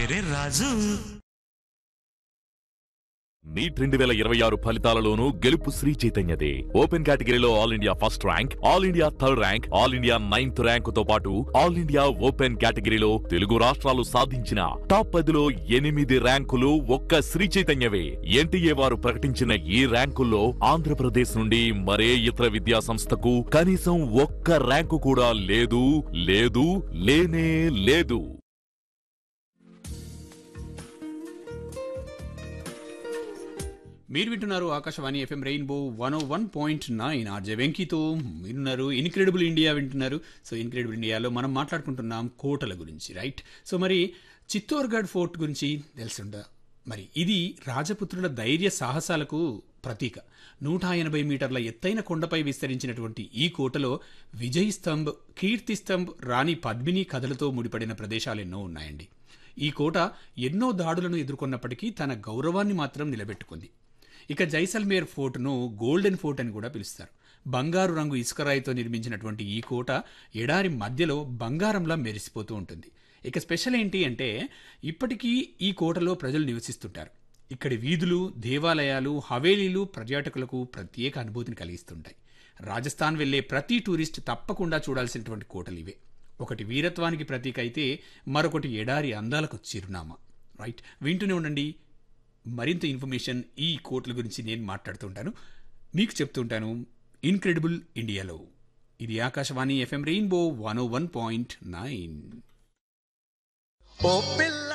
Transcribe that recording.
పేరే రాజు నీట్ రెండు వేల ఇరవై ఆరు ఫలితాలలోనూ గెలుపు శ్రీ చైతన్యదే ఓపెన్ కేటగిరీలో all India first rank all India third rank all India ninth rank తో పాటు ఆల్ ఇండియా ఓపెన్ కేటగిరీలో తెలుగు రాష్ట్రాలు సాధించిన టాప్ పదిలో ఎనిమిది ర్యాంకులు ఒక్క శ్రీ చైతన్యవే ఎన్టీఏ వారు ప్రకటించిన ఈ ర్యాంకుల్లో ఆంధ్రప్రదేశ్ నుండి మరే ఇతర విద్యా సంస్థకు కనీసం ఒక్క ర్యాంకు కూడా లేదు లేదు లేనే లేదు మీరు వింటున్నారు Akashvani FM Rainbow one o one point nine RJ వెంకీతో మీరున్నారు ఇన్క్రెడిబుల్ ఇండియా వింటున్నారు సో ఇన్క్రెడిబుల్ ఇండియాలో మనం మాట్లాడుకుంటున్నాం కోటల గురించి రైట్ సో మరి చిత్తోర్గఢ్ ఫోర్ట్ గురించి తెలుసుందా మరి ఇది రాజపుత్రుల ధైర్య సాహసాలకు ప్రతీక నూట ఎనభై మీటర్ల ఎత్తైన కొండపై విస్తరించినటువంటి ఈ కోటలో విజయ్ స్తంభ్ కీర్తి స్తంభ్ రాణి పద్మిని కథలతో ముడిపడిన ప్రదేశాలు ఎన్నో ఉన్నాయండి ఈ కోట ఎన్నో దాడులను ఎదుర్కొన్నప్పటికీ తన గౌరవాన్ని మాత్రం నిలబెట్టుకుంది ఇక జైసల్మేర్ ఫోర్ట్ను గోల్డెన్ ఫోర్ట్ అని కూడా పిలుస్తారు బంగారు రంగు ఇసుకరాయితో నిర్మించినటువంటి ఈ కోట ఎడారి మధ్యలో బంగారంలా మెరిసిపోతూ ఉంటుంది ఇక స్పెషల్ ఏంటి అంటే ఇప్పటికీ ఈ కోటలో ప్రజలు నివసిస్తుంటారు ఇక్కడి వీధులు దేవాలయాలు హవేలీలు పర్యాటకులకు ప్రత్యేక అనుభూతిని కలిగిస్తుంటాయి రాజస్థాన్ వెళ్లే ప్రతి టూరిస్ట్ తప్పకుండా చూడాల్సినటువంటి కోటలు ఇవే ఒకటి వీరత్వానికి ప్రతీక అయితే మరొకటి ఎడారి అందాలకు చిరునామా రైట్ వింటూనే ఉండండి మరింత ఇన్ఫర్మేషన్ ఈ కోట్ల గురించి నేను మాట్లాడుతుంటాను మీకు చెప్తుంటాను ఇన్క్రెడిబుల్ ఇండియాలో ఇది Akashvani FM Rainbow one o one point nine ఓ పిల్ల